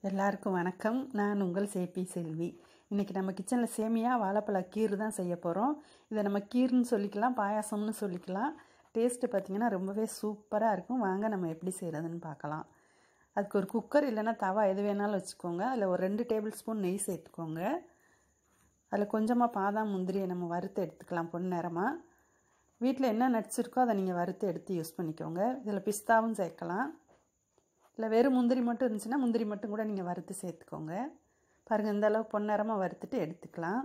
எல்லாருக்கும் வணக்கம் நான் உங்கள் சேபி செல்வி இன்றைக்கி நம்ம கிச்சனில் சேமியா வாழைப்பழ கீர் தான் செய்ய போகிறோம் இதை நம்ம கீர்னு சொல்லிக்கலாம் பாயாசம்னு சொல்லிக்கலாம் டேஸ்ட்டு பார்த்திங்கன்னா ரொம்பவே சூப்பராக இருக்கும் வாங்க நம்ம எப்படி செய்கிறதுன்னு பார்க்கலாம் அதுக்கு ஒரு குக்கர் இல்லைன்னா தவா எது வேணாலும் வச்சுக்கோங்க அதில் ஒரு ரெண்டு டேபிள் ஸ்பூன் நெய் சேர்த்துக்கோங்க அதில் கொஞ்சமாக பாதாம் முந்திரியை நம்ம வறுத்து எடுத்துக்கலாம் பொன்னேரமாக வீட்டில் என்ன நட்ஸ் இருக்கோ அதை நீங்கள் வறுத்து எடுத்து யூஸ் பண்ணிக்கோங்க இதில் பிஸ்தாவும் சேர்க்கலாம் இல்லை வெறும் முந்திரி மட்டும் இருந்துச்சுன்னா முந்திரி மட்டும் கூட நீங்கள் வறுத்து சேர்த்துக்கோங்க பாருங்கள் இந்த அளவு பொன்னரமாக வறுத்துட்டு எடுத்துக்கலாம்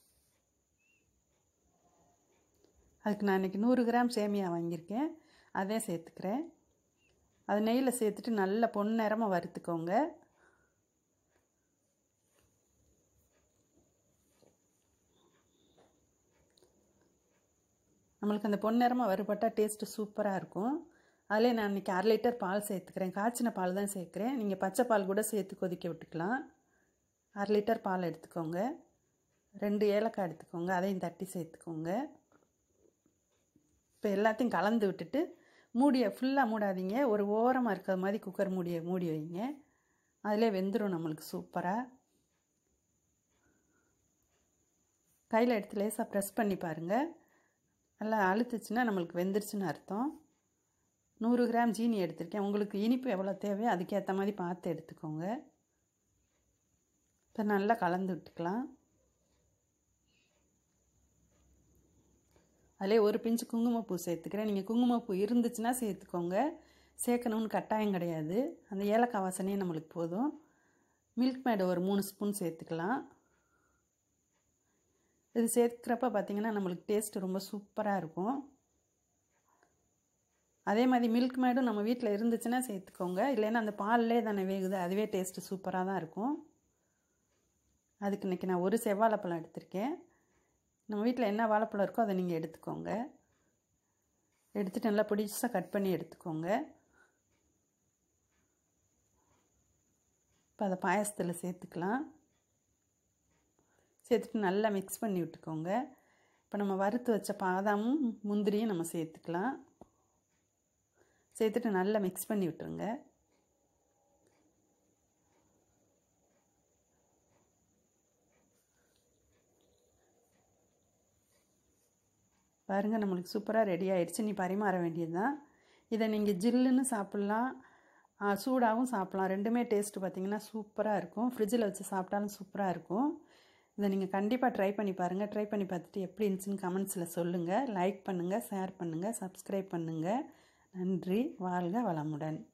அதுக்கு நான் இன்றைக்கி நூறு கிராம் சேமியா வாங்கியிருக்கேன் அதே சேர்த்துக்கிறேன் அது நெய்யில் சேர்த்துட்டு நல்ல பொன்னரமாக வறுத்துக்கோங்க நம்மளுக்கு அந்த பொன்னரமாக வறுபட்டால் டேஸ்ட்டு சூப்பராக இருக்கும் அதிலே நான் இன்றைக்கி அரை லிட்டர் பால் சேர்த்துக்கிறேன் காய்ச்சின பால் தான் சேர்க்குறேன் நீங்கள் பச்சை பால் கூட சேர்த்து கொதிக்க விட்டுக்கலாம் அரை லிட்டர் பால் எடுத்துக்கோங்க ரெண்டு ஏலக்காய் எடுத்துக்கோங்க அதையும் தட்டி சேர்த்துக்கோங்க இப்போ எல்லாத்தையும் கலந்து விட்டுட்டு மூடியை ஃபுல்லாக மூடாதீங்க ஒரு ஓரமாக இருக்கிற மாதிரி குக்கர் மூடியை மூடி வைங்க அதிலே வெந்துடும் நம்மளுக்கு சூப்பராக கையில் எடுத்து லேசாக ப்ரெஸ் பண்ணி பாருங்கள் நல்லா அழுத்துச்சுன்னா நம்மளுக்கு வெந்துருச்சுன்னு அர்த்தம் நூறு கிராம் ஜீனி எடுத்திருக்கேன் உங்களுக்கு இனிப்பு எவ்வளோ தேவையோ அதுக்கேற்ற மாதிரி பார்த்து எடுத்துக்கோங்க இப்போ நல்லா கலந்து விட்டுக்கலாம் அதிலே ஒரு பிஞ்சு குங்குமப்பூ சேர்த்துக்கிறேன் நீங்கள் குங்குமப்பூ இருந்துச்சுன்னா சேர்த்துக்கோங்க சேர்க்கணும்னு கட்டாயம் கிடையாது அந்த ஏலக்காய் வாசனையே நம்மளுக்கு போதும் மில்க் மேடு ஒரு மூணு ஸ்பூன் சேர்த்துக்கலாம் இது சேர்க்குறப்ப பார்த்திங்கன்னா நம்மளுக்கு டேஸ்ட்டு ரொம்ப சூப்பராக இருக்கும் அதே மாதிரி மில்க் மேடும் நம்ம வீட்டில் இருந்துச்சுன்னா சேர்த்துக்கோங்க இல்லைன்னா அந்த பால்லே தானே வேகுது அதுவே டேஸ்ட்டு சூப்பராக தான் இருக்கும் அதுக்கு இன்றைக்கி நான் ஒரு செவ்வாழைப்பழம் எடுத்திருக்கேன் நம்ம வீட்டில் என்ன வாழைப்பழம் இருக்கோ அதை நீங்கள் எடுத்துக்கோங்க எடுத்துகிட்டு நல்லா பிடிச்சா கட் பண்ணி எடுத்துக்கோங்க இப்போ அதை பாயசத்தில் சேர்த்துக்கலாம் சேர்த்துட்டு நல்லா மிக்ஸ் பண்ணி விட்டுக்கோங்க இப்போ நம்ம வறுத்து வச்ச பாதாமும் முந்திரியும் நம்ம சேர்த்துக்கலாம் சேர்த்துட்டு நல்லா மிக்ஸ் பண்ணி விட்டுருங்க பாருங்கள் நம்மளுக்கு சூப்பராக ரெடி ஆயிடுச்சு நீ பரிமாற வேண்டியது தான் இதை நீங்கள் ஜில்லுன்னு சாப்பிட்லாம் சூடாகவும் சாப்பிட்லாம் ரெண்டுமே டேஸ்ட்டு பார்த்திங்கன்னா சூப்பராக இருக்கும் ஃப்ரிட்ஜில் வச்சு சாப்பிட்டாலும் சூப்பராக இருக்கும் இதை நீங்கள் கண்டிப்பாக ட்ரை பண்ணி பாருங்கள் ட்ரை பண்ணி பார்த்துட்டு எப்படி இருந்துச்சுன்னு கமெண்ட்ஸில் சொல்லுங்கள் லைக் பண்ணுங்கள் ஷேர் பண்ணுங்கள் சப்ஸ்கிரைப் பண்ணுங்கள் நன்றி வாழ்க வளமுடன்